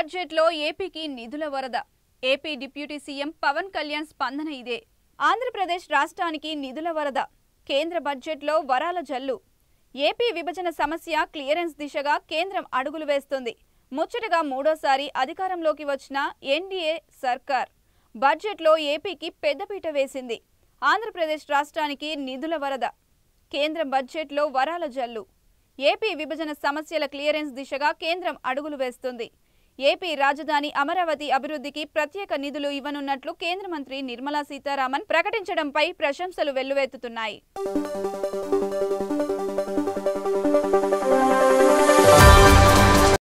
బడ్జెట్లో ఏపీకి నిధుల వరద AP deputy CM Pawan Kalyan స్పందన ఇదే ఆంధ్రప్రదేశ్ రాష్ట్రానికి నిధుల వరద కేంద్ర బడ్జెట్లో వరాల జల్లు ఏపీ విభజన సమస్య క్లియరెన్స్ దిశగా కేంద్రం అడుగులు వేస్తుంది ముచ్చటగా మూడోసారి అధికారంలోకి వచ్చిన ఎన్డీఏ సర్కార్ బడ్జెట్లో ఏపీకి పెద్దపీట వేసింది ఆంధ్రప్రదేశ్ రాష్ట్రానికి నిధుల వరద కేంద్ర బడ్జెట్లో వరాల జల్లు ఏపీ విభజన సమస్యల క్లియరెన్స్ దిశగా కేంద్రం అడుగులు వేస్తుంది ఏపీ రాజధాని అమరావతి అభివృద్ధికి ప్రత్యేక నిధులు ఇవ్వనున్నట్లు కేంద్ర మంత్రి నిర్మలా సీతారామన్ ప్రకటించడంపై ప్రశంసలు వెల్లువెత్తుతున్నాయి